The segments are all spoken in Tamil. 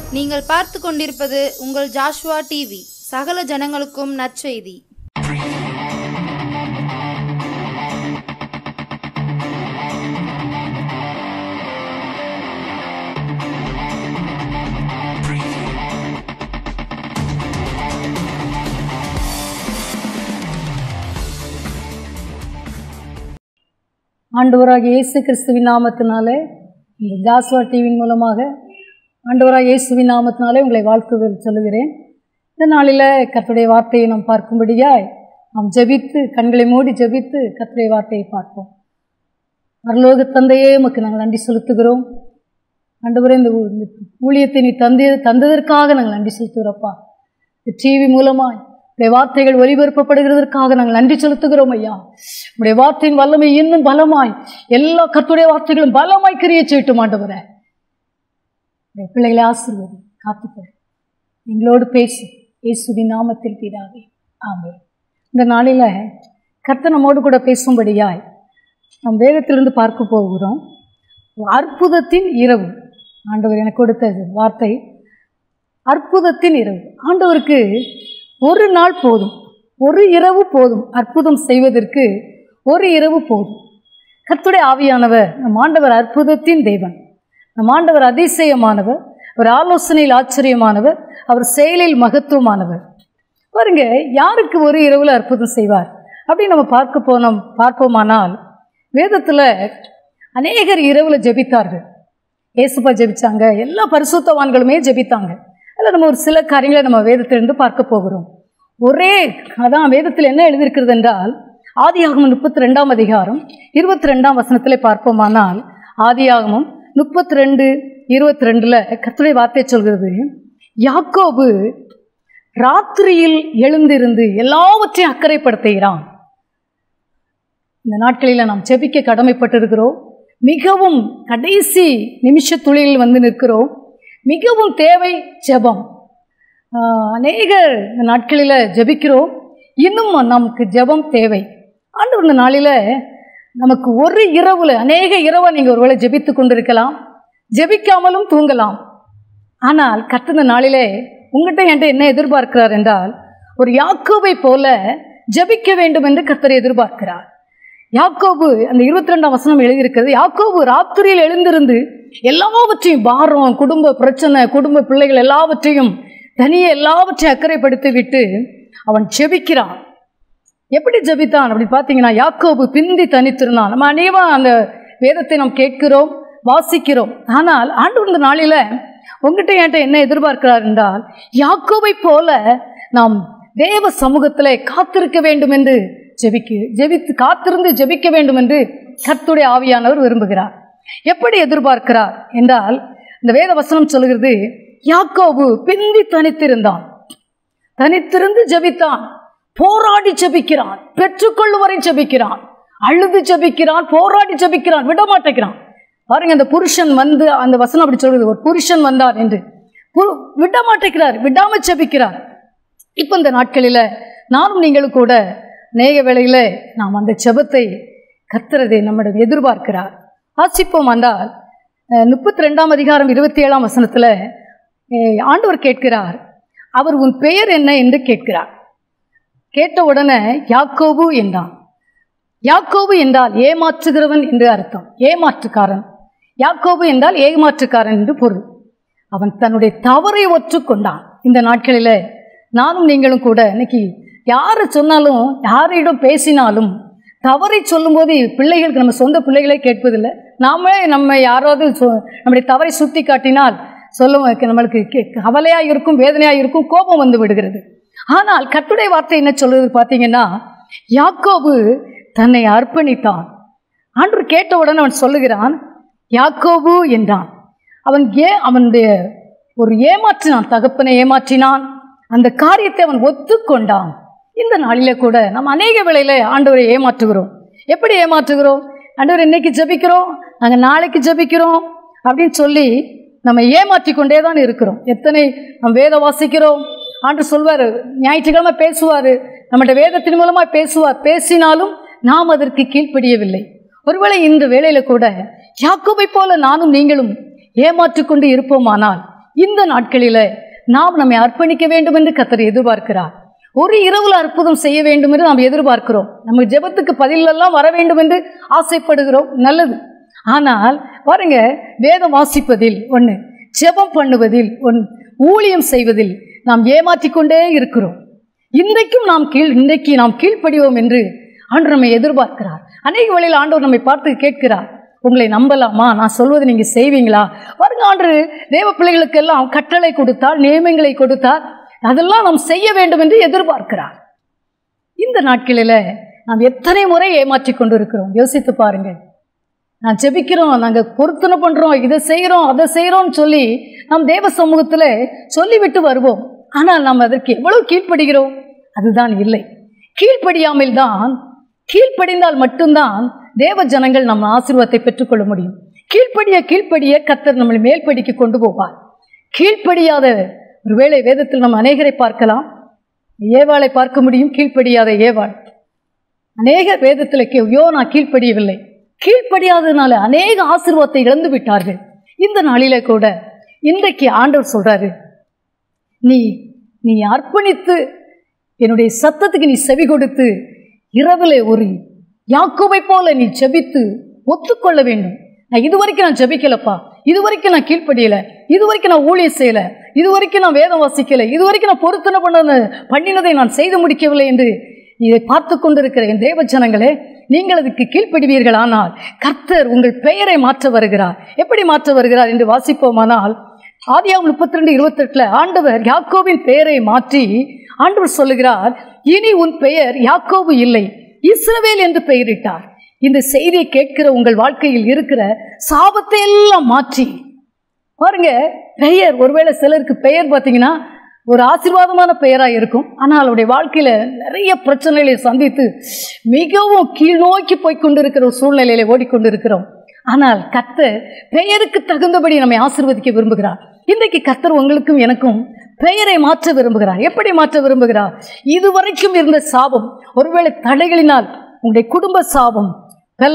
நீங்கள் பார்த்து கொண்டிருப்பது உங்கள் ஜாஷ்வா டிவி சகல ஜனங்களுக்கும் நற்செய்தி ஆண்டவராக இயேசு கிறிஸ்துவின் நாமத்தினாலே இந்த ஜாஸ்வா டிவியின் மூலமாக ஆண்டவராக இயேசுவின் நாமத்தினாலே உங்களை வாழ்த்துதல் சொல்லுகிறேன் இந்த நாளில் கர்த்தருடைய வார்த்தையை நாம் பார்க்கும்படியாய் நாம் ஜெபித்து கண்களை மூடி ஜெபித்து கர்த்தருடைய வார்த்தையை பார்ப்போம் பரலோக தந்தையே உமக்கு நாங்கள் நன்றி செலுத்துகிறோம் ஆண்டவரே இந்த ஊ- இந்த ஊழியத்தை நீ தந்தி தந்ததற்காக நாங்கள் நன்றி செலுத்துகிறோப்பா இந்த டிவி மூலமாய் உடைய வார்த்தைகள் ஒளிபரப்பப்படுகிறதற்காக நாங்கள் நன்றி செலுத்துகிறோம் ஐயா உடைய வார்த்தையின் வல்லமை இன்னும் பலமாய் எல்லா கர்த்தருடைய வார்த்தைகளும் பலமாய் கிரிய செய்யட்டும் ஆண்டவரே உடைய பிள்ளைகளை ஆசீர்வதி காத்துக்கொள் எங்களோடு பேசு இயேசுவின் நாமத்தில் பிதாவே ஆமே இந்த நாளில் கர்த்தர் நம்மோடு கூட பேசும்படியாய் நாம் வேதத்திலிருந்து பார்க்க போகிறோம் அற்புதத்தின் இரவு ஆண்டவர் எனக்கு கொடுத்த வார்த்தை அற்புதத்தின் இரவு ஆண்டவருக்கு ஒரு நாள் போதும் ஒரு இரவு போதும் அற்புதம் செய்வதற்கு ஒரு இரவு போதும் கர்த்தருடைய ஆவியானவர் நம் ஆண்டவர் அற்புதத்தின் தெய்வன் நம் ஆண்டவர் அதிசயமானவர் அவர் ஆலோசனையில் ஆச்சரியமானவர் அவர் செயலில் மகத்துவமானவர் பாருங்க யாருக்கு ஒரு இரவில் அற்புதம் செய்வார் அப்படின்னு நம்ம பார்க்க போனோம் பார்ப்போமானால் வேதத்தில் அநேகர் இரவில் ஜெபித்தார்கள் ஏசுப்பா ஜெபிச்சாங்க எல்லா பரிசுத்தவான்களுமே ஜெபித்தாங்க அதில் நம்ம ஒரு சில காரியங்களை நம்ம வேதத்திலிருந்து பார்க்க போகிறோம் ஒரே அதான் வேதத்தில் என்ன எழுதியிருக்கிறது என்றால் ஆதியாகமம் முப்பத்தி ரெண்டாம் அதிகாரம் இருபத்தி ரெண்டாம் வசனத்தில் பார்ப்போமானால் ஆதியாகமம் முப்பத்தி ரெண்டு இருபத்தி ரெண்டில் கர்த்தருடைய வார்த்தை சொல்கிறது யாக்கோபு ராத்திரியில் எழுந்திருந்து எல்லாவற்றையும் அக்கறைப்படுத்துகிறான் இந்த நாட்களில் நாம் ஜெபிக்க கடமைப்பட்டிருக்கிறோம் மிகவும் கடைசி நிமிஷ துளியில் வந்து நிற்கிறோம் மிகவும் தேவை ஜெபம் ஆஹ் அநேகர் இந்த நாட்களில் ஜெபிக்கிறோம் இன்னும் நமக்கு ஜெபம் தேவை ஆண்டவர் இந்த நாளில் நமக்கு ஒரு இரவில் அநேக இரவை நீங்கள் ஒருவேளை ஜெபித்து கொண்டிருக்கலாம் ஜெபிக்காமலும் தூங்கலாம் ஆனால் கத்துன நாளிலே உங்கள்கிட்ட என்கிட்ட என்ன எதிர்பார்க்கிறார் என்றால் ஒரு யாக்கோபை போல ஜெபிக்க வேண்டும் என்று கர்த்தர் எதிர்பார்க்கிறார் யாக்கோபு அந்த இருபத்தி ரெண்டாம் வசனம் எழுதியிருக்கிறது யாக்கோபு ராத்திரியில் எழுந்திருந்து எல்லாவற்றையும் பாரம் குடும்ப பிரச்சனை குடும்ப பிள்ளைகள் எல்லாவற்றையும் தனியே எல்லாவற்றையும் அக்கறைப்படுத்தி விட்டு அவன் ஜெபிக்கிறான் எப்படி ஜெபித்தான் அப்படி பார்த்தீங்கன்னா யாக்கோபு பிந்தி தனித்திருந்தான் நம்ம அநேகம் அந்த வேதத்தை நாம் கேட்கிறோம் வாசிக்கிறோம் ஆனால் ஆண்டு இந்த நாளில் உங்ககிட்ட என்கிட்ட என்ன எதிர்பார்க்கிறார் என்றால் யாக்கோபை போல நாம் தேவ சமூகத்தில் காத்திருக்க வேண்டும் என்று ஜெபிக்கு ஜெபித்து காத்திருந்து ஜெபிக்க வேண்டும் என்று கர்த்துடைய ஆவியானவர் விரும்புகிறார் எப்படி எதிர்பார்க்கிறார் என்றால் இந்த வேத வசனம் சொல்கிறது யாக்கோபு பிந்தி தனித்திருந்தான் தனித்திருந்து ஜெபித்தான் போராடி ஜெபிக்கிறான் பெற்றுக்கொள்ளும் வரை ஜெபிக்கிறான் அழுது ஜெபிக்கிறான் போராடி ஜெபிக்கிறான் விட மாட்டேங்கிறான் பாருங்க அந்த புருஷன் வந்து அந்த வசனம் அப்படி சொல்றது ஒரு புருஷன் வந்தார் என்று பு- விட மாட்டேங்கிறார் விடாம ஜெபிக்கிறார் இப்போ இந்த நாட்களில் நானும் நீங்களும் கூட நேக வேளையில் நாம் அந்த ஜெபத்தை கத்துறதை நம்மிடம் எதிர்பார்க்கிறார் வாசிப்போம் வந்தால் முப்பத்தி ரெண்டாம் அதிகாரம் இருபத்தி ஏழாம் வசனத்தில் ஆண்டவர் கேட்கிறார் அவர் உன் பெயர் என்ன என்று கேட்கிறார் கேட்ட உடனே யாக்கோபு என்றான் யாக்கோபு என்றால் ஏமாற்றுகிறவன் என்று அர்த்தம் ஏமாற்றுக்காரன் யாக்கோபு என்றால் ஏமாற்றுக்காரன் என்று பொருள் அவன் தன்னுடைய தவறை ஒற்றுக்கொண்டான் இந்த நாட்களில் நானும் நீங்களும் கூட இன்னைக்கு யாரை சொன்னாலும் யாரிடம் பேசினாலும் தவறை சொல்லும்போது பிள்ளைகளுக்கு நம்ம சொந்த பிள்ளைகளே கேட்பதில்லை நாமளே நம்ம யாராவது சொ நம்முடைய தவறை சுட்டி காட்டினால் சொல்ல நம்மளுக்கு கே- கவலையாக இருக்கும் வேதனையாக இருக்கும் கோபம் வந்து விடுகிறது ஆனால் கட்டுடை வார்த்தை என்ன சொல்றது பார்த்தீங்கன்னா யாக்கோபு தன்னை அர்ப்பணித்தான் ஆண்டு கேட்டவுடன் அவன் சொல்லுகிறான் யாக்கோபு என்றான் அவன் ஏ அவனுடைய ஒரு ஏமாற்றினான் தகப்பனை ஏமாற்றினான் அந்த காரியத்தை அவன் ஒத்துக்கொண்டான் இந்த நாளில கூட நம்ம அநேக வேளையில ஆண்டவரை ஏமாற்றுகிறோம் எப்படி ஏமாற்றுகிறோம் ஆண்டவர் இன்னைக்கு ஜெபிக்கிறோம் நாங்கள் நாளைக்கு ஜெபிக்கிறோம் அப்படின்னு சொல்லி நம்ம ஏமாற்றி கொண்டே தான் இருக்கிறோம் எத்தனை நம்ம வேதம் வாசிக்கிறோம் ஆண்டு சொல்வார் ஞாயிற்றுக்கிழமை பேசுவார் நம்மகிட்ட வேதத்தின் மூலமாக பேசுவார் பேசினாலும் நாம் அதற்கு கீழ்ப்படியவில்லை ஒருவேளை இந்த வேளையில கூட யாக்கோபை போல நானும் நீங்களும் ஏமாற்றிக் கொண்டு இருப்போமானால் இந்த நாட்களில் நாம் நம்மை அர்ப்பணிக்க வேண்டும் என்று கத்தர் எதிர்பார்க்கிறார் ஒரு இரவுல அற்புதம் செய்ய வேண்டும் என்று நாம் எதிர்பார்க்கிறோம் நம்ம ஜெபத்துக்கு பதிலெல்லாம் வர வேண்டும் என்று ஆசைப்படுகிறோம் நல்லது ஆனால் பாருங்க வேதம் வாசிப்பதில் ஒன்று ஜெபம் பண்ணுவதில் ஒன்று ஊழியம் செய்வதில் நாம் ஏமாற்றிக் கொண்டே இருக்கிறோம் இன்றைக்கும் நாம் கீழ் இன்றைக்கு நாம் கீழ்ப்படிவோம் என்று ஆண்டவர் நம்மை எதிர்பார்க்கிறார் அநேக வழியில் ஆண்டவர் நம்மை பார்த்து கேட்கிறார் உங்களை நம்பலாமா நான் சொல்வதை நீங்க செய்வீங்களா பாருங்க ஆண்டு தேவ பிள்ளைகளுக்கெல்லாம் கட்டளை கொடுத்தார் நியமங்களை கொடுத்தார் அதெல்லாம் நாம் செய்ய வேண்டும் என்று எதிர்பார்க்கிறார் இந்த நாட்களில் நாம் எத்தனை முறை ஏமாற்றி கொண்டு இருக்கிறோம் யோசித்து பாருங்கள் நான் ஜெபிக்கிறோம் நாங்கள் பொருத்தனை பண்ணுறோம் இதை செய்கிறோம் அதை செய்கிறோம்னு சொல்லி நாம் தேவ சமூகத்தில் சொல்லிவிட்டு வருவோம் ஆனால் நாம் அதற்கு எவ்வளவு கீழ்ப்படுகிறோம் அதுதான் இல்லை கீழ்ப்படியாமல் தான் கீழ்ப்படிந்தால் மட்டும்தான் தேவ ஜனங்கள் நம்ம ஆசீர்வாதத்தை பெற்றுக்கொள்ள முடியும் கீழ்ப்படிய கீழ்ப்படிய கத்தர் நம்மளை மேல்படிக்கு கொண்டு போவார் கீழ்ப்படியாத ஒருவேளை வேதத்தில் நம்ம அநேகரை பார்க்கலாம் ஏவாளை பார்க்க முடியும் கீழ்ப்படியாத ஏவாள் அநேக வேதத்தில் கே- ஐயோ நான் கீழ்ப்படியவில்லை கீழ்ப்படியாததுனால அநேக ஆசீர்வாதத்தை இழந்து விட்டார்கள் இந்த நாளில கூட இன்றைக்கு ஆண்டவர் சொல்றாரு நீ நீ அர்ப்பணித்து என்னுடைய சத்தத்துக்கு நீ செவி கொடுத்து இரவில் ஒரு யாக்கோபை போல நீ ஜெபித்து ஒத்துக்கொள்ள வேண்டும் நான் இதுவரைக்கும் நான் ஜெபிக்கலப்பா இதுவரைக்கும் நான் கீழ்ப்படியல இதுவரைக்கும் நான் ஊழியம் செய்யல இதுவரைக்கும் நான் வேதம் வாசிக்கல இதுவரைக்கும் நான் பொருத்தனை பண்ண பண்ணினதை நான் செய்து முடிக்கவில்லை என்று இதை பார்த்து கொண்டிருக்கிற என் தேவ ஜனங்களே நீங்கள் அதுக்கு கீழ்ப்படுவீர்கள் ஆனால் கர்த்தர் உங்கள் பெயரை மாற்ற வருகிறார் எப்படி மாற்ற வருகிறார் என்று வாசிப்போமானால் ஆதியாகம் முப்பத்தி ரெண்டு இருபத்தெட்டுல ஆண்டவர் யாக்கோவின் பெயரை மாற்றி ஆண்டவர் சொல்லுகிறார் இனி உன் பெயர் யாக்கோபு இல்லை இஸ்ரவேல் என்று பெயரிட்டார் இந்த செய்தியை கேட்கிற உங்கள் வாழ்க்கையில் இருக்கிற சாபத்தை எல்லாம் மாற்றி பாருங்க பெயர் ஒருவேளை சிலருக்கு பெயர் பார்த்தீங்கன்னா ஒரு ஆசீர்வாதமான பெயராக இருக்கும் ஆனால் அவருடைய வாழ்க்கையில் நிறைய பிரச்சனைகளை சந்தித்து மிகவும் கீழ் நோக்கி போய் கொண்டிருக்கிற ஒரு சூழ்நிலையில ஓடிக்கொண்டிருக்கிறோம் ஆனால் கர்த்தர் பெயருக்கு தகுந்தபடி நம்மை ஆசீர்வதிக்க விரும்புகிறார் இன்றைக்கு கர்த்தர் உங்களுக்கும் எனக்கும் பெயரை மாற்ற விரும்புகிறார் எப்படி மாற்ற விரும்புகிறார் இதுவரைக்கும் இருந்த சாபம் ஒருவேளை தடைகளினால் உங்களுடைய குடும்ப சாபம் பல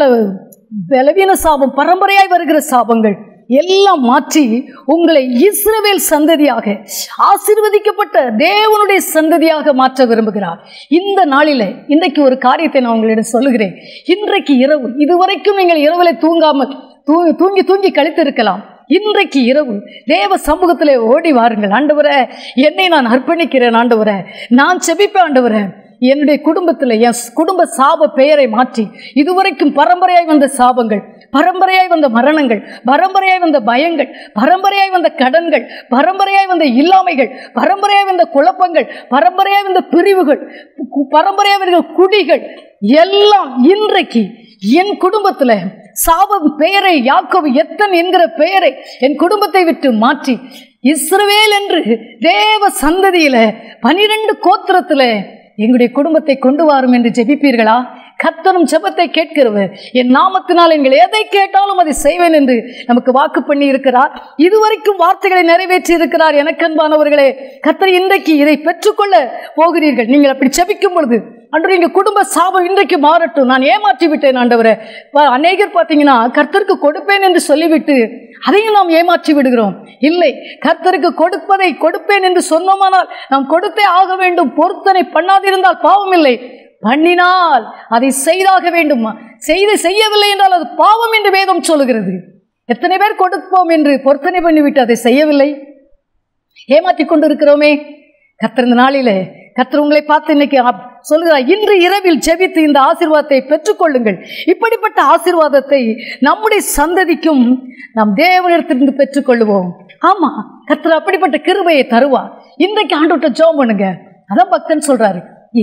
பலவீன சாபம் பரம்பரையாய் வருகிற சாபங்கள் எல்லாம் மாற்றி உங்களை இஸ்ரவேல் சந்ததியாக ஆசீர்வதிக்கப்பட்ட தேவனுடைய சந்ததியாக மாற்ற விரும்புகிறார் இந்த நாளில் இன்றைக்கு ஒரு காரியத்தை நான் உங்களிடம் சொல்லுகிறேன் இன்றைக்கு இரவு இதுவரைக்கும் நீங்கள் இரவில் தூங்காமல் தூ தூங்கி தூங்கி கழித்திருக்கலாம் இன்றைக்கு இரவு தேவ சமூகத்திலே ஓடி வாருங்கள் ஆண்டவரே என்னை நான் அர்ப்பணிக்கிறேன் ஆண்டவரே நான் செபிப்பேன் ஆண்டவரே என்னுடைய குடும்பத்தில் என் குடும்ப சாப பெயரை மாற்றி இதுவரைக்கும் பரம்பரையாய் வந்த சாபங்கள் பரம்பரையாய் வந்த மரணங்கள் பரம்பரையாய் வந்த பயங்கள் பரம்பரையாய் வந்த கடன்கள் பரம்பரையாய் வந்த இல்லாமைகள் பரம்பரையாய் வந்த குழப்பங்கள் பரம்பரையாய் வந்த பிரிவுகள் கு- பரம்பரையாய் வந்த குடிகள் எல்லாம் இன்றைக்கு என் குடும்பத்தில் சாபம் பெயரை யாக்கோபு எத்தன் என்கிற பெயரை என் குடும்பத்தை விட்டு மாற்றி இஸ்ரவேல் என்று தேவ சந்ததியில பனிரெண்டு கோத்திரத்தில் எங்களுடைய குடும்பத்தை கொண்டு வாரும் என்று ஜெபிப்பீர்களா கத்தரும் ஜெபத்தை கேட்கிறவர் என் நாமத்தினால் எங்கள் எதை கேட்டாலும் அதை செய்வேன் என்று நமக்கு வாக்கு பண்ணி இருக்கிறார் இதுவரைக்கும் வார்த்தைகளை நிறைவேற்றி இருக்கிறார் எனக்கு அன்பானவர்களே கத்தர் இன்றைக்கு இதை பெற்றுக்கொள்ள போகிறீர்கள் நீங்கள் அப்படி ஜெபிக்கும் பொழுது அன்று எங்கள் குடும்ப சாபம் இன்றைக்கு மாறட்டும் நான் ஏமாற்றி விட்டேன் ஆண்டவரே ப- அநேகர் பார்த்தீங்கன்னா கர்த்தருக்கு கொடுப்பேன் என்று சொல்லிவிட்டு அதையும் நாம் ஏமாற்றி விடுகிறோம் இல்லை கர்த்தருக்கு கொடுப்பதை கொடுப்பேன் என்று சொன்னோமானால் நாம் கொடுத்தே ஆக வேண்டும் பொருத்தனை பண்ணாதிருந்தால் பாவம் இல்லை பண்ணினால் அதை செய்தாக வேண்டும் செய்து செய்யவில்லை என்றால் அது பாவம் என்று வேதம் சொல்லுகிறது எத்தனை பேர் கொடுப்போம் என்று பொருத்தனை பண்ணிவிட்டு அதை செய்யவில்லை ஏமாற்றிக் கொண்டிருக்கிறோமே கர்த்தர் இந்த நாளிலே கர்த்தர் உங்களை பார்த்து இன்னைக்கு ஆப்- சொல்லுகிறார் இன்று இரவில் ஜெபித்து இந்த ஆசீர்வாதத்தை பெற்றுக்கொள்ளுங்கள் இப்படிப்பட்ட ஆசீர்வாதத்தை நம்முடைய சந்ததிக்கும் நாம் தேவனிடத்திலிருந்து பெற்றுக்கொள்ளுவோம் ஆமா கர்த்தர் அப்படிப்பட்ட கிருபையை தருவார் இன்றைக்கு ஆண்டுகிட்ட ஜோம் பண்ணுங்க அதான் பக்தன் சொல்றாரு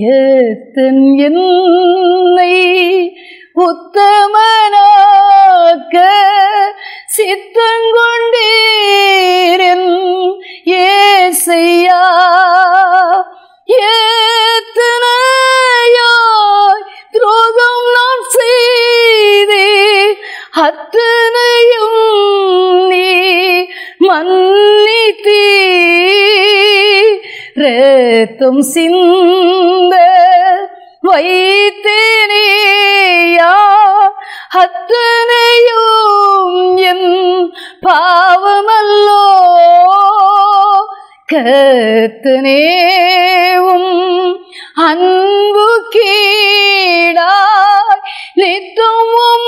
ஏத்தன் என்னை உத்தமனாக்க சித்தங்கொண்டீரன் ஏசையா ஏத்தனையாய் துரோகம் நான் செய்தேன் அத்தனையும் நீ மன்னித்தீ ரத்தம் சிந்த வைத்தேனேயா அத்தனையும் என் பாவமல்லோ கத்தனேவும் அன்பு கீடாய் நித்தமும்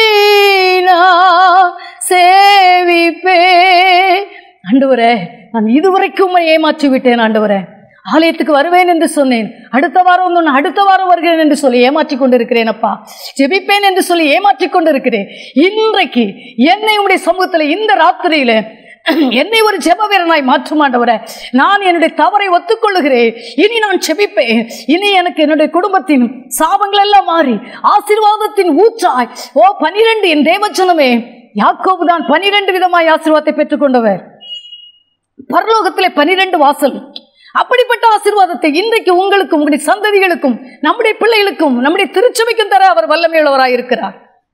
சேவிப்பே ஆண்டவரே நான் இதுவரைக்கும் உம்மை ஏமாற்றி விட்டேன் ஆண்டவரே ஆலயத்துக்கு வருவேன் என்று சொன்னேன் அடுத்த வாரம் வந்து நான் அடுத்த வாரம் வருகிறேன் என்று சொல்லி ஏமாற்றி கொண்டிருக்கிறேன் அப்பா ஜெபிப்பேன் என்று சொல்லி ஏமாற்றி கொண்டிருக்கிறேன் இன்றைக்கு என்னை உடைய சமூகத்தில் இந்த ராத்திரியில என்னை ஒரு ஜெப வீரனாய் மாற்றும் ஆண்டவரே நான் என்னுடைய தவறை ஒத்துக்கொள்ளுகிறேன் இனி நான் செபிப்பேன் இனி எனக்கு என்னுடைய குடும்பத்தின் சாபங்கள் எல்லாம் மாறி ஆசீர்வாதத்தின் ஊற்றாய் ஓ பனிரெண்டு என் தேவச்சனமே யாக்கோபு தான் பனிரெண்டு விதமாய் ஆசீர்வாதத்தை பெற்றுக்கொண்டவர் பரலோகத்திலே பனிரெண்டு வாசல் அப்படிப்பட்ட ஆசீர்வாதத்தை இன்றைக்கு உங்களுக்கும் உங்களுடைய சந்ததிகளுக்கும் நம்முடைய பிள்ளைகளுக்கும் நம்முடைய திருச்சபைக்கும் தர அவர் வல்லமையுள்ளவராய் இருக்கிறார்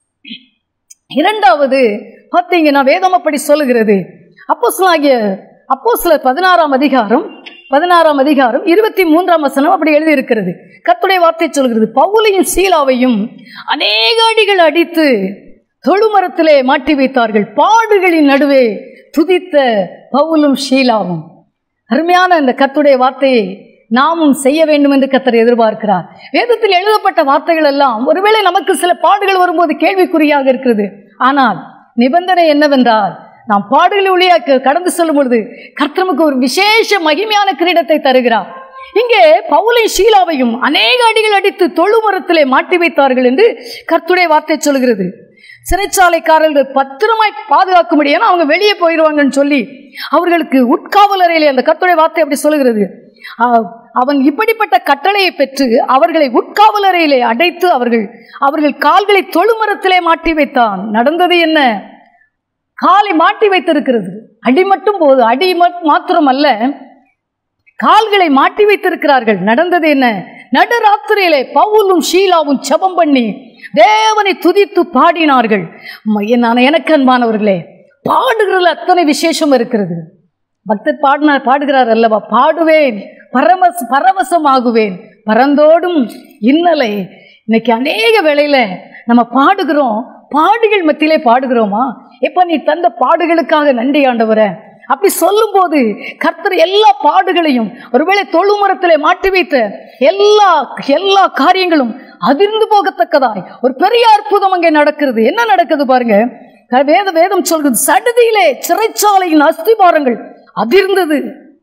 இரண்டாவது பார்த்தீங்கன்னா வேதம் அப்படி சொல்லுகிறது அப்போஸ்தலனாகிய அப்போஸ்தலர் பதினாறாம் அதிகாரம் பதினாறாம் அதிகாரம் இருபத்தி மூன்றாம் வசனம் அப்படி எழுதியிருக்கிறது கர்த்தருடைய வார்த்தை சொல்கிறது பவுலையும் சீலாவையும் அநேக அடிகள் அடித்து தொழுமரத்திலே மாட்டி வைத்தார்கள் பாடுகளின் நடுவே துதித்த பவுலும் ஷீலாவும் அருமையான இந்த கர்த்தருடைய வார்த்தையை நாமும் செய்ய வேண்டும் என்று கர்த்தர் எதிர்பார்க்கிறார் வேதத்தில் எழுதப்பட்ட வார்த்தைகள் எல்லாம் ஒருவேளை நமக்கு சில பாடுகள் வரும்போது கேள்விக்குறியாக இருக்கிறது ஆனால் நிபந்தனை என்னவென்றால் நாம் பாடுகளை ஒளியாக்க கடந்து செல்லும் பொழுது கர்த்தருக்கு ஒரு விசேஷ மகிமையான கிரீடத்தை தருகிறார் இங்கே பவுலை ஷீலாவையும் அநேக அடிகள் அடித்து தொழுமரத்திலே மாட்டி வைத்தார்கள் என்று கர்த்துடைய வார்த்தை சொல்கிறது சிறைச்சாலைக்காரர்கள் பத்திரமாய் பாதுகாக்கும்படி ஏன்னா அவங்க வெளியே போயிடுவாங்கன்னு சொல்லி அவர்களுக்கு உட்காவல் அறையிலே அந்த கர்த்தருடைய வார்த்தை அப்படி சொல்கிறது அ- அவன் இப்படிப்பட்ட கட்டளையை பெற்று அவர்களை உட்காவல் அறையிலே அடைத்து அவர்கள் அவர்கள் கால்களை தொழுமரத்திலே மாட்டி வைத்தான் நடந்தது என்ன காலை மாட்டி வைத்திருக்கிறது அடி மட்டும் போது அடி மட்- மாத்திரம் அல்ல கால்களை மாட்டி வைத்திருக்கிறார்கள் நடந்தது என்ன நடுராத்திரியிலே பவுலும் ஷீலாவும் ஜெபம் பண்ணி தேவனை துதித்து பாடினார்கள் ம- நான் எனக்கு அன்பானவர்களே பாடுகிறதுல அத்தனை விசேஷம் இருக்கிறது பக்தர் பாடினார் பாடுகிறார் அல்லவா பாடுவேன் பரவச பரவசமாகுவேன் பறந்தோடும் இன்னலை இன்னைக்கு அநேக வேளையில நம்ம பாடுகிறோம் பாடுகள் மத்தியிலே பாடுகிறோமா எப்ப நீ தந்த பாடுகளுக்காக நன்றி ஆண்டவரே அப்படி சொல்லும்போது கர்த்தர் எல்லா பாடுகளையும் ஒருவேளை தொழுமரத்திலே மாட்டி வைத்த எல்லா எல்லா காரியங்களும் அதிர்ந்து போகத்தக்கதாய் ஒரு பெரிய அற்புதம் அங்கே நடக்கிறது என்ன நடக்குது பாருங்க வேத வேதம் சொல்கிறது சடுதியிலே சிறைச்சாலையின் அஸ்திபாரங்கள் அதிர்ந்தது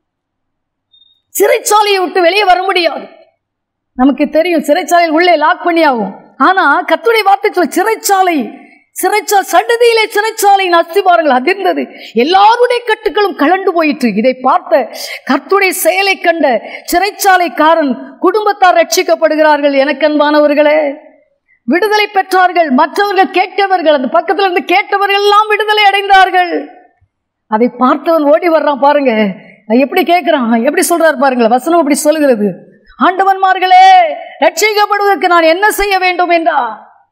சிறைச்சாலையை விட்டு வெளியே வர முடியாது நமக்கு தெரியும் சிறைச்சாலையில் உள்ளே லாக் பண்ணி ஆகும் ஆனா கத்துடைய வார்த்தை சொல் சிறைச்சாலை சிறைச்சா சடுதியிலே சிறைச்சாலையின் அஸ்திபாரங்கள் அதிர்ந்தது எல்லாருடைய கட்டுகளும் கலண்டு போயிற்று இதை பார்த்த கர்த்துடைய செயலை கண்ட சிறைச்சாலைக்காரன் குடும்பத்தார் ரட்சிக்கப்படுகிறார்கள் எனக்கு அன்பானவர்களே விடுதலை பெற்றார்கள் மற்றவர்கள் கேட்டவர்கள் அந்த பக்கத்துல இருந்து கேட்டவர்கள் எல்லாம் விடுதலை அடைந்தார்கள் அதை பார்த்தவன் ஓடி வர்றான் பாருங்க அது எப்படி கேட்கிறான் எப்படி சொல்றாரு பாருங்களேன் வசனம் அப்படி சொல்லுகிறது ஆண்டவன்மார்களே ரட்சிக்கப்படுவதற்கு நான் என்ன செய்ய வேண்டும் என்றா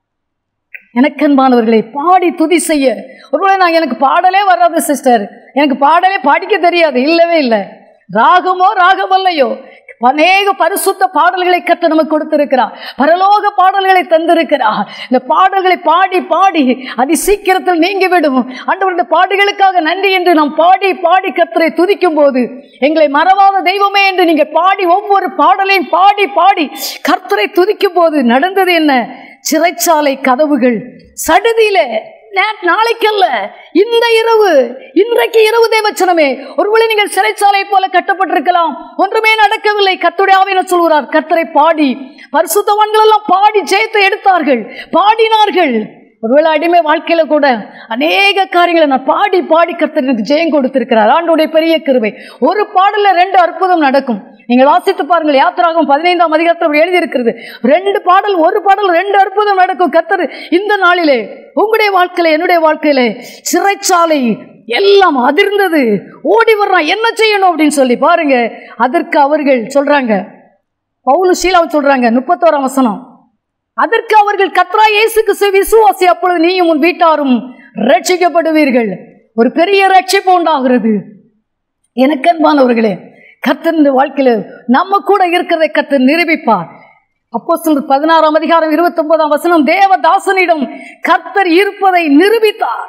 எனக்கன்பானவர்களை பாடி துதி செய்ய ஒருவேளை நான் எனக்கு பாடலே வராது சிஸ்டர் எனக்கு பாடலே படிக்க தெரியாது இல்லவே இல்லை ராகமோ ராகமல்லையோ அநேக பரிசுத்த பாடல்களை கத்த நமக்கு கொடுத்திருக்கிறார் பரலோக பாடல்களை தந்திருக்கிறார் இந்த பாடல்களை பாடி பாடி அதி சீக்கிரத்தில் நீங்கிவிடும் ஆண்டவருடைய பாடுகளுக்காக நன்றி என்று நாம் பாடி பாடி கத்தரை துதிக்கும் போது எங்களை மறவாத தெய்வமே என்று நீங்கள் பாடி ஒவ்வொரு பாடலையும் பாடி பாடி கர்த்தரை துதிக்கும் போது நடந்தது என்ன சிறைச்சாலை கதவுகள் சடுதியில நே- நாளைக்கல்ல இந்த இரவு இன்றைக்கு இரவு தேவச்சனமே ஒருவேளை நீங்கள் சிறைச்சாலை போல கட்டப்பட்டிருக்கலாம் ஒன்றுமே நடக்கவில்லை கர்த்தருடைய ஆவியனர் சொல்கிறார் கர்த்தரை பாடி பரிசுத்தவான்கள் எல்லாம் பாடி ஜெயத்தை எடுத்தார்கள் பாடினார்கள் ஒருவேளை அடிமை வாழ்க்கையில கூட அநேக காரியங்களை நான் பாடி பாடி கர்த்தர் எனக்கு ஜெயம் கொடுத்திருக்கிறார் ஆண்டோடைய பெரிய கிருபை ஒரு பாடல்ல ரெண்டு அற்புதம் நடக்கும் நீங்கள் வாசித்து பாருங்கள் யாத்திராகும் பதினைந்தாம் அதிகாரத்தில் அப்படி எழுதியிருக்கிறது ரெண்டு பாடல் ஒரு பாடல் ரெண்டு அற்புதம் நடக்கும் கர்த்தர் இந்த நாளிலே உங்களுடைய வாழ்க்கையில என்னுடைய வாழ்க்கையில சிறைச்சாலை எல்லாம் அதிர்ந்தது ஓடி வர்றான் என்ன செய்யணும் அப்படின்னு சொல்லி பாருங்க அதற்கு அவர்கள் சொல்றாங்க பவுலு ஷீலாவும் சொல்றாங்க முப்பத்தோராம் வசனம் அதற்கு அவர்கள் கத்ரா இயேசுக்கு செவி விசுவாசி அப்பொழுது நீயும் உன் வீட்டாரும் ரட்சிக்கப்படுவீர்கள் ஒரு பெரிய ரட்சிப்பு உண்டாகிறது எனக்கு அன்பானவர்களே கர்த்தர் இந்த வாழ்க்கையில நம்ம கூட இருக்கிறதை கர்த்தர் நிரூபிப்பார் அப்போ பதினாறாம் அதிகாரம் இருபத்தி ஒன்பதாம் வசனம் தேவதாசனிடம் கர்த்தர் இருப்பதை நிரூபித்தார்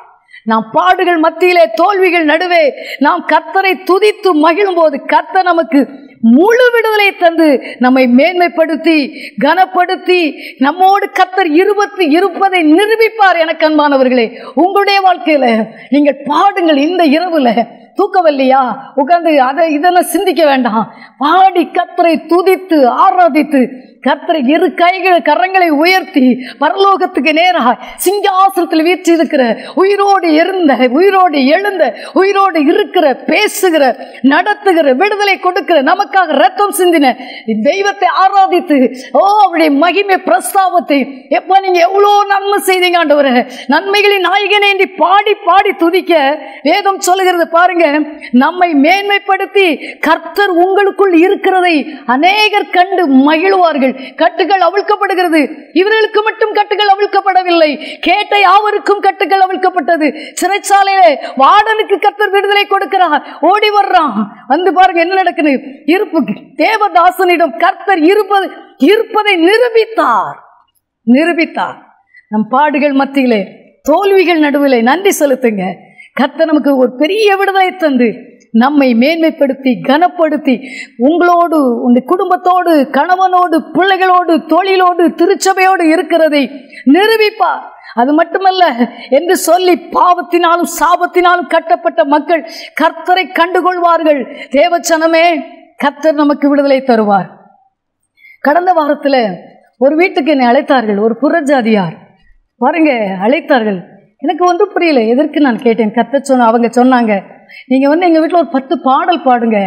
நாம் பாடுகள் மத்தியிலே தோல்விகள் நடுவே நாம் கர்த்தரை துதித்து மகிழும் போது கர்த்தர் நமக்கு முழு விடுதலை தந்து நம்மை மேன்மைப்படுத்தி கனப்படுத்தி நம்மோடு கர்த்தர் இருபத்தி இருப்பதை நிரூபிப்பார் எனக்கு அன்பானவர்களே உங்களுடைய வாழ்க்கையில நீங்கள் பாடுங்கள் இந்த இரவுல தூக்கவில்லையா உட்கார்ந்து அதை இதெல்லாம் சிந்திக்க வேண்டாம் பாடி கர்த்தரை துதித்து ஆராதித்து கர்த்தரை இரு கைகள் கரங்களை உயர்த்தி பரலோகத்துக்கு நேராக சிங்காசனத்தில் வீற்றி இருக்கிற உயிரோடு இருந்த உயிரோடு எழுந்த உயிரோடு இருக்கிற பேசுகிற நடத்துகிற விடுதலை கொடுக்கிற நமக்காக ரத்தம் சிந்தின தெய்வத்தை ஆராதித்து ஓ அவருடைய மகிமை பிரஸ்தாபத்தை எப்ப நீங்க எவ்வளோ நன்மை செய்தீங்க ஆண்டவரே நன்மைகளின் நாயகனை என்று பாடி பாடி துதிக்க வேதம் சொல்லுகிறது பாருங்க நம்மை மேன்மைப்படுத்தி கர்த்தர் உங்களுக்குள் இருக்கிறதை அநேகர் கண்டு மகிழ்வார்கள் கட்டுகள் அவிழ்க்கப்படுகிறது இவர்களுக்கு மட்டும் கட்டுகள் அவிழ்க்கப்படவில்லை கேட்ட யாவருக்கும் கட்டுகள் அவிழ்க்கப்பட்டது சிறைச்சாலையிலே வார்டனுக்கு கர்த்தர் விடுதலை கொடுக்கிறார் ஓடி வர்றான் வந்து பாருங்க என்ன நடக்குது இருப்பு தேவதாசனிடம் கர்த்தர் இருப்பது இருப்பதை நிரூபித்தார் நிரூபித்தார் நம் பாடுகள் மத்தியிலே தோல்விகள் நடுவிலே நன்றி செலுத்துங்க கர்த்தர் நமக்கு ஒரு பெரிய விடுதலை தந்து நம்மை மேன்மைப்படுத்தி கனப்படுத்தி உங்களோடு உங்கள் குடும்பத்தோடு கணவனோடு பிள்ளைகளோடு தொழிலோடு திருச்சபையோடு இருக்கிறதை நிரூபிப்பார் அது மட்டுமல்ல என்று சொல்லி பாவத்தினாலும் சாபத்தினாலும் கட்டப்பட்ட மக்கள் கர்த்தரை கண்டுகொள்வார்கள் தேவச்சனமே கர்த்தர் நமக்கு விடுதலை தருவார் கடந்த வாரத்தில் ஒரு வீட்டுக்கு என்னை அழைத்தார்கள் ஒரு புறஜாதியார் பாருங்க அழைத்தார்கள் எனக்கு ஒன்றும் புரியல எதற்கு நான் கேட்டேன் கத்த சொன்ன அவங்க சொன்னாங்க நீங்கள் வந்து எங்கள் வீட்டில் ஒரு பத்து பாடல் பாடுங்க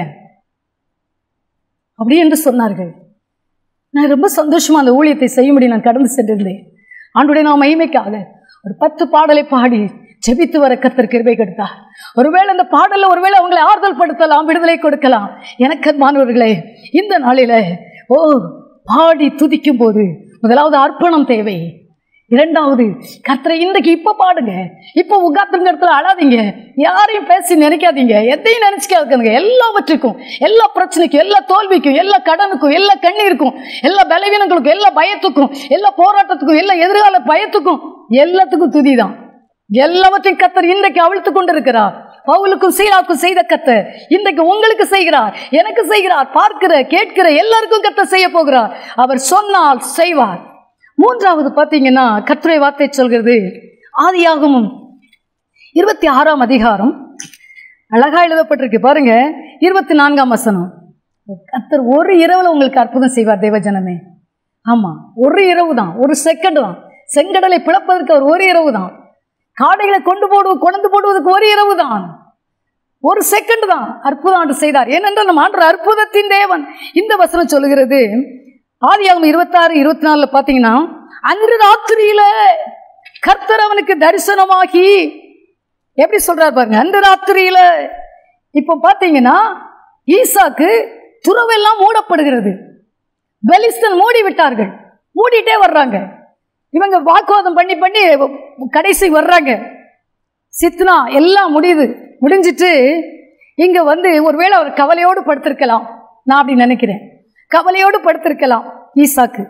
அப்படி என்று சொன்னார்கள் நான் ரொம்ப சந்தோஷமா அந்த ஊழியத்தை செய்யும்படி நான் கடந்து சென்றிருந்தேன் ஆண்டுடைய நான் மகிமைக்காக ஒரு பத்து பாடலை பாடி ஜெபித்து வர கர்த்தர் கிருபை கொடுத்தார் ஒருவேளை அந்த பாடல்ல ஒருவேளை அவங்களை ஆறுதல் படுத்தலாம் விடுதலை கொடுக்கலாம் எனக்கு மாணவர்களே இந்த நாளில ஓ பாடி துதிக்கும் போது முதலாவது அர்ப்பணம் தேவை இரண்டாவது கர்த்தரை இன்றைக்கு இப்ப பாடுங்க இப்ப உட்கார்ந்துங்க இடத்துல அழாதீங்க யாரையும் பேசி நினைக்காதீங்க எதையும் நினைச்சுக்காதுங்க எல்லாவற்றுக்கும் எல்லா பிரச்சனைக்கும் எல்லா தோல்விக்கும் எல்லா கடனுக்கும் எல்லா கண்ணீருக்கும் எல்லா பலவீனங்களுக்கும் எல்லா பயத்துக்கும் எல்லா போராட்டத்துக்கும் எல்லா எதிர்கால பயத்துக்கும் எல்லாத்துக்கும் துதிதான் எல்லாவற்றையும் கத்தர் இன்றைக்கு அவிழ்த்து கொண்டிருக்கிறார் பவுலுக்கும் சீலாவுக்கும் செய்த கத்தர் இன்றைக்கு உங்களுக்கு செய்கிறார் எனக்கு செய்கிறார் பார்க்கிற கேட்கிற எல்லாருக்கும் கத்தர் செய்ய போகிறார் அவர் சொன்னால் செய்வார் மூன்றாவது பார்த்தீங்கன்னா கத்துரை வார்த்தை சொல்கிறது ஆதியாகமும் இருபத்தி ஆறாம் அதிகாரம் அழகா எழுதப்பட்டிருக்கு பாருங்க இருபத்தி நான்காம் வசனம் கத்தர் ஒரு இரவுல உங்களுக்கு அற்புதம் செய்வார் தேவஜனமே ஆமா ஒரு இரவு தான் ஒரு செகண்ட் தான் செங்கடலை பிளப்பதற்கு அவர் ஒரு இரவு தான் காடைகளை கொண்டு போடுவது கொண்டு போடுவதற்கு ஒரு இரவு தான் ஒரு செகண்ட் தான் அற்புதம் ஆண்டு செய்தார் ஏனென்றால் நம்ம ஆண்டு அற்புதத்தின் தேவன் இந்த வசனம் சொல்லுகிறது ஆதியாகும் இருபத்தாறு இருபத்தி நாலுல பார்த்தீங்கன்னா அன்று ராத்திரியில கர்த்தர் அவனுக்கு தரிசனமாகி எப்படி சொல்றாரு பாருங்க அன்று ராத்திரியில இப்போ பார்த்தீங்கன்னா ஈசாக்கு துறவெல்லாம் மூடப்படுகிறது பெலிஸ்தன் மூடி விட்டார்கள் மூடிட்டே வர்றாங்க இவங்க வாக்குவாதம் பண்ணி பண்ணி கடைசி வர்றாங்க சித்னா எல்லாம் முடியுது முடிஞ்சிட்டு இங்க வந்து ஒருவேளை அவர் கவலையோடு படுத்திருக்கலாம் நான் அப்படி நினைக்கிறேன் கவலையோடு படுத்திருக்கலாம் ஈசாக்கு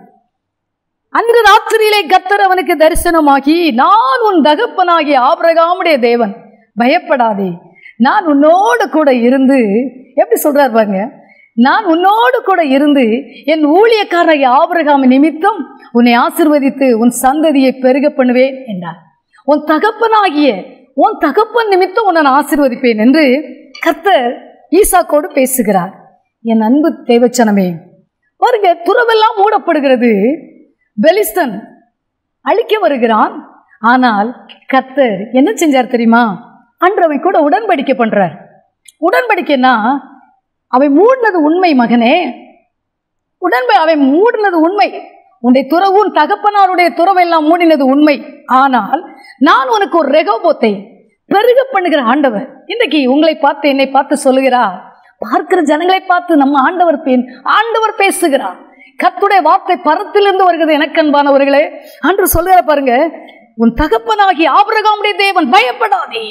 அன்று ராத்திரியிலே கத்தர் அவனுக்கு தரிசனமாகி நான் உன் தகப்பனாகிய ஆபிரகாமுடைய தேவன் பயப்படாதே நான் உன்னோடு கூட இருந்து எப்படி சொல்றார் பாருங்க நான் உன்னோடு கூட இருந்து என் ஊழியக்காரராகிய ஆபிரகாம் நிமித்தம் உன்னை ஆசிர்வதித்து உன் சந்ததியை பெருக பண்ணுவேன் என்றார் உன் தகப்பனாகிய உன் தகப்பன் நிமித்தம் உன்னை நான் ஆசிர்வதிப்பேன் என்று கர்த்தர் ஈசாக்கோடு பேசுகிறார் என் அன்பு தேவச்சனமே பாருங்க துறவெல்லாம் மூடப்படுகிறது பெலிஸ்தன் அழிக்க வருகிறான் ஆனால் கர்த்தர் என்ன செஞ்சார் தெரியுமா அன்று அவன் கூட உடன்படிக்கை பண்றார் உடன்படிக்கைன்னா அவன் மூடினது உண்மை மகனே உடன்பை அவன் மூடினது உண்மை உன்னுடைய துறவு உன் தகப்பனாருடைய துறவெல்லாம் மூடினது உண்மை ஆனால் நான் உனக்கு ஒரு ரெகோபோத்தை பெருக பண்ணுகிற ஆண்டவர் இன்றைக்கு உங்களை பார்த்து என்னை பார்த்து சொல்லுகிறார் பார்க்கிற ஜனங்களை பார்த்து நம்ம ஆண்டவர் பேன் ஆண்டவர் பேசுகிறார் கத்துடைய வார்த்தை பரத்திலிருந்து வருகிறது எனக்கு அன்பானவர்களே அன்று சொல்லுகிற பாருங்க உன் தகப்பனாகி ஆபிரகாமுடைய தேவன் பயப்படாதே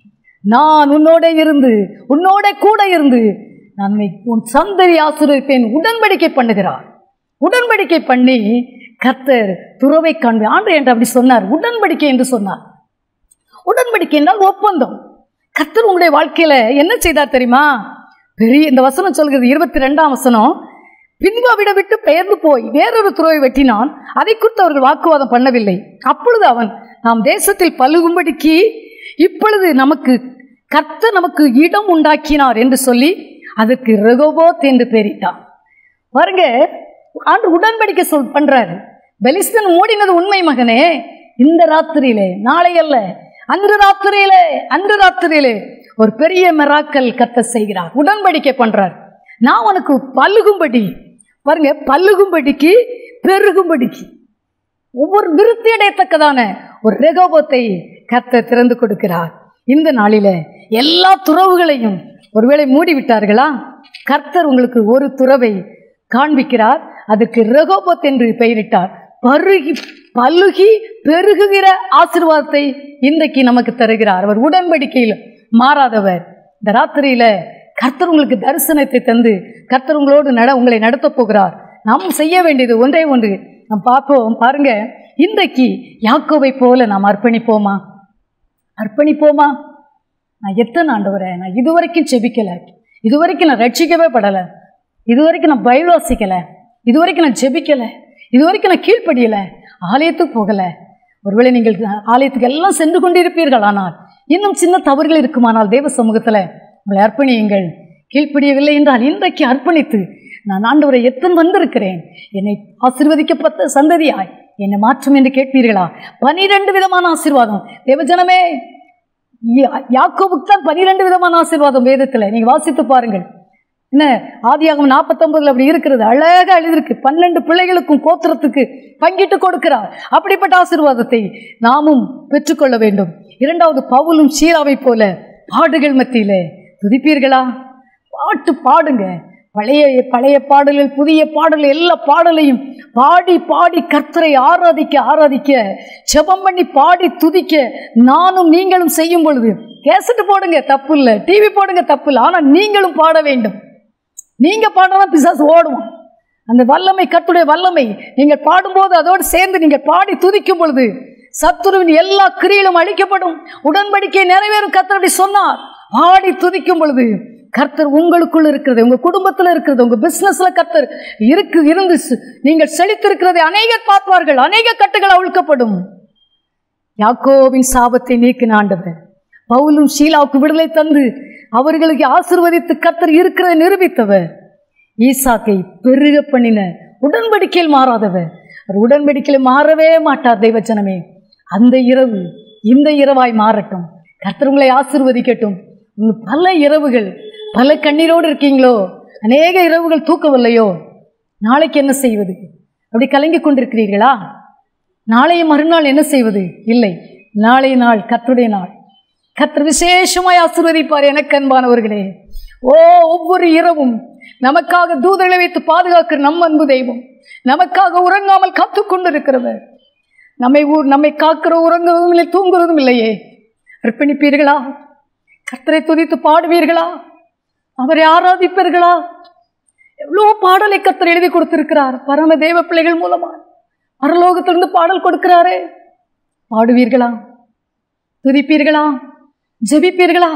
நான் உன்னோட இருந்து உன்னோட கூட இருந்து நான் உன்னை உன் சந்ததி ஆசிரியப்பேன் உடன்படிக்கை பண்ணுகிறார் உடன்படிக்கை பண்ணி கர்த்தர் துறவை காண்பி ஆண்டு என்று அப்படி சொன்னார் உடன்படிக்கை என்று சொன்னார் உடன்படிக்கை என்றால் ஒப்பந்தம் கர்த்தர் உங்களுடைய வாழ்க்கையில என்ன செய்தார் தெரியுமா பெரிய இந்த வசனம் சொல்கிறது இருபத்தி ரெண்டாம் வசனம் பின்பு அவிட விட்டு பெயர்ந்து போய் வேறொரு துறவை வெட்டினான் அதை குறித்து அவர்கள் வாக்குவாதம் பண்ணவில்லை அப்பொழுது அவன் நாம் தேசத்தில் பழுகும்படிக்கு இப்பொழுது நமக்கு கர்த்தர் நமக்கு இடம் உண்டாக்கினார் என்று சொல்லி அதற்கு ரெகோபோத் என்று பெயரிட்டான் பாருங்க ஆண்டு உடன்படிக்கை சொல் பண்றாரு பெலிஸ்தன் ஓடினது உண்மை மகனே இந்த ராத்திரியிலே நாளை அல்ல அன்று ராத்திரியிலே அன்று ராத்திரியிலே ஒரு பெரிய மெராக்கல் கத்த செய்கிறார் உடன்படிக்கை பண்றார் நான் உனக்கு பல்லுகும்படி பாருங்க பல்லுகும்படிக்கு பெருகும்படிக்கு ஒவ்வொரு விருத்தி அடையத்தக்கதான ஒரு ரெகோபத்தை கர்த்தர் திறந்து கொடுக்கிறார் இந்த நாளில எல்லா துறவுகளையும் ஒருவேளை மூடிவிட்டார்களா கர்த்தர் உங்களுக்கு ஒரு துறவை காண்பிக்கிறார் அதுக்கு ரெகோபத் என்று பெயரிட்டார் பருகி பல்லுகி பெருகுகிற ஆசீர்வாதத்தை இன்றைக்கு நமக்கு தருகிறார் அவர் உடன்படிக்கையில் மாறாதவர் இந்த ராத்திரியில கர்த்தர் உங்களுக்கு தரிசனத்தை தந்து கர்த்தர் உங்களோடு நட உங்களை நடத்தப் போகிறார் நாம் செய்ய வேண்டியது ஒன்றே ஒன்று நாம் பார்ப்போம் பாருங்க இன்றைக்கு யாக்கோவை போல நாம் அர்ப்பணிப்போமா அர்ப்பணிப்போமா நான் எத்தனை ஆண்டவரே நான் இதுவரைக்கும் செபிக்கலை இதுவரைக்கும் நான் ரட்சிக்கவே படலை இதுவரைக்கும் நான் பைபிள் வாசிக்கலை இதுவரைக்கும் நான் ஜெபிக்கலை இதுவரைக்கும் நான் கீழ்ப்படியலை ஆலயத்துக்கு போகலை ஒருவேளை நீங்கள் ஆலயத்துக்கு எல்லாம் சென்று கொண்டிருப்பீர்கள் ஆனால் இன்னும் சின்ன தவறுகள் இருக்குமானால் தேவ சமூகத்தில் உங்களை அர்ப்பணியுங்கள் கீழ்ப்படியவில்லை என்றால் இன்றைக்கு அர்ப்பணித்து நான் ஆண்டவரை எத்தனை வந்திருக்கிறேன் என்னை ஆசீர்வதிக்கப்பட்ட சந்ததியாய் என்னை மாற்றும் என்று கேட்பீர்களா பனிரெண்டு விதமான ஆசீர்வாதம் தேவஜனமே யா- யாக்கோபுக்கு தான் பனிரெண்டு விதமான ஆசீர்வாதம் வேதத்தில் நீங்கள் வாசித்து பாருங்கள் என்ன ஆதியாகம் நாற்பத்தொன்பதுல அப்படி இருக்கிறது அழகா எழுதியிருக்கு பன்னெண்டு பிள்ளைகளுக்கும் கோத்திரத்துக்கு பங்கிட்டு கொடுக்கிறார் அப்படிப்பட்ட ஆசீர்வாதத்தை நாமும் பெற்றுக்கொள்ள வேண்டும் இரண்டாவது பவுலும் சீராவை போல பாடுகள் மத்தியிலே துதிப்பீர்களா பாட்டு பாடுங்க பழைய பழைய பாடல்கள் புதிய பாடல் எல்லா பாடலையும் பாடி பாடி கர்த்தரை ஆராதிக்க ஆராதிக்க ஜெபம் பண்ணி பாடி துதிக்க நானும் நீங்களும் செய்யும் பொழுது கேசட்டு போடுங்க தப்பு இல்லை டிவி போடுங்க தப்பு இல்லை ஆனால் நீங்களும் பாட வேண்டும் நீங்க பாடுறதா பிசாசு ஓடுவான் அந்த வல்லமை கர்த்தருடைய வல்லமை நீங்கள் பாடும்போது அதோடு சேர்ந்து நீங்கள் பாடி துதிக்கும் பொழுது சத்துருவின் எல்லா கிரியிலும் அழிக்கப்படும் உடன்படிக்கை நிறைவேறும் கர்த்தர் அப்படி சொன்னார் பாடி துதிக்கும் பொழுது கர்த்தர் உங்களுக்குள்ள இருக்கிறது உங்க குடும்பத்தில் இருக்கிறது உங்க பிசினஸ்ல கர்த்தர் இருக்கு இருந்து சு- நீங்கள் செழித்திருக்கிறதை அநேகர் பார்ப்பார்கள் அநேக கட்டுகள் அவிழ்க்கப்படும் யாக்கோவின் சாபத்தை நீக்கின ஆண்டவர் பவுலும் ஷீலாவுக்கு விடுதலை தந்து அவர்களுக்கு ஆசிர்வதித்து கர்த்தர் இருக்கிறதை நிரூபித்தவர் ஈசாக்கை பெருக பண்ணின உடன்படிக்கையில் மாறாதவர் அவர் உடன்படிக்கையில் மாறவே மாட்டார் தெய்வச்சனமே அந்த இரவு இந்த இரவாய் மாறட்டும் கர்த்தர் உங்களை ஆசிர்வதிக்கட்டும் உங்க பல இரவுகள் பல கண்ணீரோடு இருக்கீங்களோ அநேக இரவுகள் தூக்கவில்லையோ நாளைக்கு என்ன செய்வது அப்படி கலங்கி கொண்டிருக்கிறீர்களா நாளைய மறுநாள் என்ன செய்வது இல்லை நாளைய நாள் கர்த்தருடைய நாள் கர்த்தர் விசேஷமாய் ஆசீர்வதிப்பார் எனக்கு அன்பானவர்களே ஓ ஒவ்வொரு இரவும் நமக்காக தூதர்களை வைத்து பாதுகாக்கிற நம் அன்பு தெய்வம் நமக்காக உறங்காமல் காத்து கொண்டிருக்கிறவர் நம்மை ஊர் நம்மை காக்கிற உறங்குவதும் இல்லை தூங்குவதும் இல்லையே அர்ப்பணிப்பீர்களா கர்த்தரை துதித்து பாடுவீர்களா அவரை ஆராதிப்பீர்களா எவ்வளோ பாடலை கர்த்தர் எழுதி கொடுத்திருக்கிறார் பரம தேவ பிள்ளைகள் மூலமா பரலோகத்திலிருந்து பாடல் கொடுக்கிறாரே பாடுவீர்களா துதிப்பீர்களா ஜெபிப்பீர்களா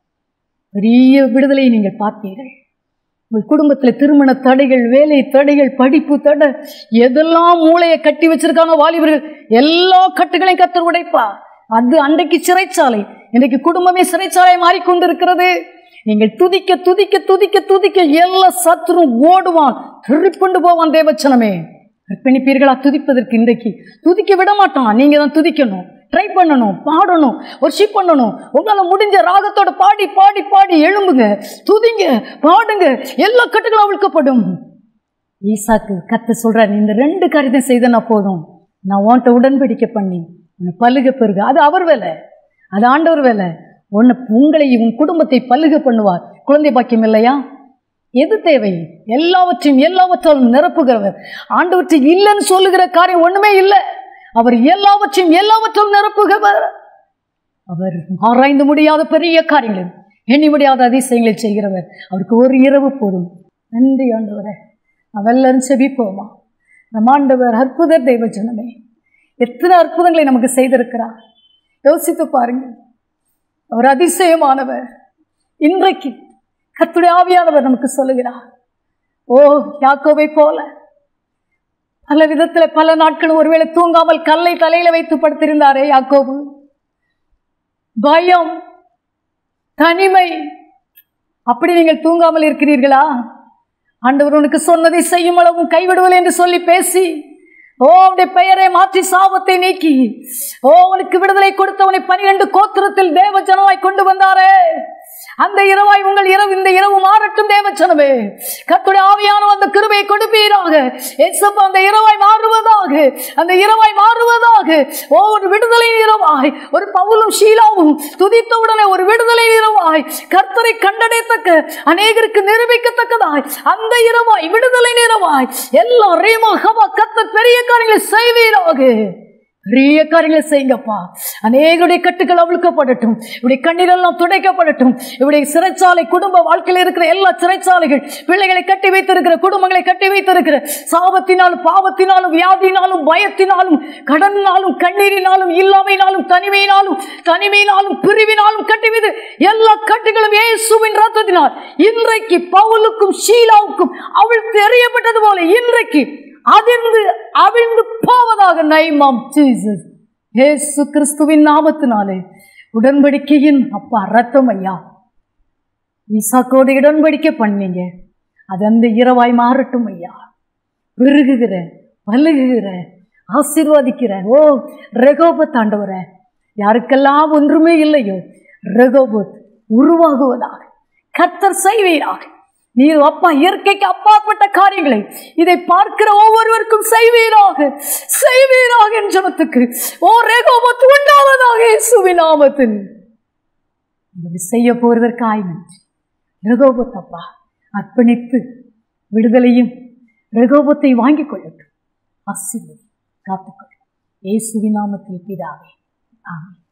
பெரிய விடுதலையை நீங்கள் பார்ப்பீர்கள் உங்கள் குடும்பத்தில் திருமண தடைகள் வேலை தடைகள் படிப்பு தடை எதெல்லாம் மூளையை கட்டி வச்சிருக்காங்க வாலிபர்கள் எல்லா கட்டுகளையும் கத்தர் உடைப்பா அது அன்றைக்கு சிறைச்சாலை இன்றைக்கு குடும்பமே சிறைச்சாலை மாறிக்கொண்டிருக்கிறது நீங்கள் துதிக்க துதிக்க துதிக்க துதிக்க எல்லா சத்துரும் ஓடுவான் திருப்பிண்டு போவான் தேவச்சனமே அர்ப்பணிப்பீர்களா துதிப்பதற்கு இன்றைக்கு துதிக்க விட மாட்டான் நீங்க தான் துதிக்கணும் ட்ரை பண்ணணும் பாடணும் ஒர்ஷிப் பண்ணணும் உங்களால் முடிஞ்ச ராகத்தோட பாடி பாடி பாடி எழும்புங்க துதிங்க பாடுங்க எல்லா கட்டுகளும் அவிழ்க்கப்படும் ஈசாக்கு கத்த சொல்றாரு இந்த ரெண்டு காரியத்தை செய்தனா போதும் நான் உன்கிட்ட உடன்படிக்கை பண்ணி உன்னை பல்லுக பெருக அது அவர் வேலை அது ஆண்டவர் வேலை உன்னை உங்களை உன் குடும்பத்தை பல்லுக பண்ணுவார் குழந்தை பாக்கியம் இல்லையா எது தேவை எல்லாவற்றையும் எல்லாவற்றாலும் நிரப்புகிறவர் ஆண்டவற்றை இல்லைன்னு சொல்லுகிற காரியம் ஒண்ணுமே இல்லை அவர் எல்லாவற்றையும் எல்லாவற்றாலும் நிரப்புகிறவர் அவர் ஆராய்ந்து முடியாத பெரிய காரியங்கள் எண்ணி முடியாத அதிசயங்களை செய்கிறவர் அவருக்கு ஒரு இரவு போதும் நன்றி ஆண்டவரே நாம் எல்லாரும் செபிப்போமா நம் ஆண்டவர் அற்புத தெய்வ ஜனமே எத்தனை அற்புதங்களை நமக்கு செய்திருக்கிறார் யோசித்து பாருங்க அவர் அதிசயமானவர் இன்றைக்கு கர்த்தருடைய ஆவியானவர் நமக்கு சொல்லுகிறார் ஓ யாக்கோவை போல பல விதத்துல பல நாட்கள் ஒருவேளை தூங்காமல் கல்லை தலையில வைத்து படுத்திருந்தாரே யாக்கோபு பயம் தனிமை அப்படி நீங்கள் தூங்காமல் இருக்கிறீர்களா ஆண்டவர் உனக்கு சொன்னதை செய்யும் அளவும் கைவிடுவல் என்று சொல்லி பேசி ஓ அவனுடைய பெயரை மாற்றி சாபத்தை நீக்கி ஓ அவனுக்கு விடுதலை கொடுத்தவனை பனிரெண்டு கோத்திரத்தில் தேவ ஜனமாய் கொண்டு வந்தாரே அந்த இரவாய் உங்கள் இரவு இந்த இரவு மாறட்டும் தேவச்சனமே கத்துடைய ஆவியான அந்த கிருபையை கொடுப்பீராக ஏசப்பா அந்த இரவாய் மாறுவதாக அந்த இரவாய் மாறுவதாக ஓ ஒரு விடுதலை இரவாய் ஒரு பவுலும் ஷீலாவும் துதித்தவுடனே ஒரு விடுதலை இரவாய் கர்த்தரை கண்டடையத்தக்க அநேகருக்கு நிரூபிக்கத்தக்கதாய் அந்த இரவாய் விடுதலை இரவாய் எல்லா ரேமா ஹவா கர்த்தர் பெரிய காரியங்களை செய்வீராக பெரிய காரியங்களை செய்யுங்கப்பா அநேகருடைய கட்டுகள் அவிழ்க்கப்படட்டும் இப்படி கண்ணீரெல்லாம் துடைக்கப்படட்டும் இப்படி சிறைச்சாலை குடும்ப வாழ்க்கையில் இருக்கிற எல்லா சிறைச்சாலைகள் பிள்ளைகளை கட்டி வைத்திருக்கிற குடும்பங்களை கட்டி வைத்திருக்கிற சாபத்தினாலும் பாவத்தினாலும் வியாதினாலும் பயத்தினாலும் கடனினாலும் கண்ணீரினாலும் இல்லாமையினாலும் தனிமையினாலும் தனிமையினாலும் பிரிவினாலும் கட்டி வைத்து எல்லா கட்டுகளும் இயேசுவின் ரத்தத்தினால் இன்றைக்கு பவுலுக்கும் ஷீலாவுக்கும் அவள் தெரியப்பட்டது போல இன்றைக்கு அதிர்ந்து அவிழ்ந்து போவதாக நைமாம் ஜீசஸ் ஏசு கிறிஸ்துவின் நாமத்தினாலே உடன்படிக்கையின் அப்பா ரத்தம் ஐயா ஈசாக்கோடு உடன்படிக்கை பண்ணீங்க அது அந்த இரவாய் மாறட்டும் ஐயா பெருகுகிற பலுகுகிற ஆசீர்வாதிக்கிற ஓ ரெகோபத் ஆண்டவர யாருக்கெல்லாம் ஒன்றுமே இல்லையோ ரெகோபத் உருவாகுவதாக கத்தர் செய்வீராக நீர் அப்பா இயற்கைக்கு அப்பாற்பட்ட காரியங்களை இதை பார்க்கிற ஒவ்வொருவருக்கும் செய்வீராக செய்வீராக என் ஜனத்துக்கு ஓ ரேகோபத்து உண்டாவதாக இயேசுவின் நாமத்தில் இது செய்ய போவதற்காய் நன்றி ரகோபத்தப்பா அர்ப்பணித்து விடுதலையும் ரகோபத்தை வாங்கிக் கொள்ளட்டும் ஆசீர்வதி காத்துக்கொள்ளும் இயேசுவின் நாமத்தில் பிதாவே ஆமென்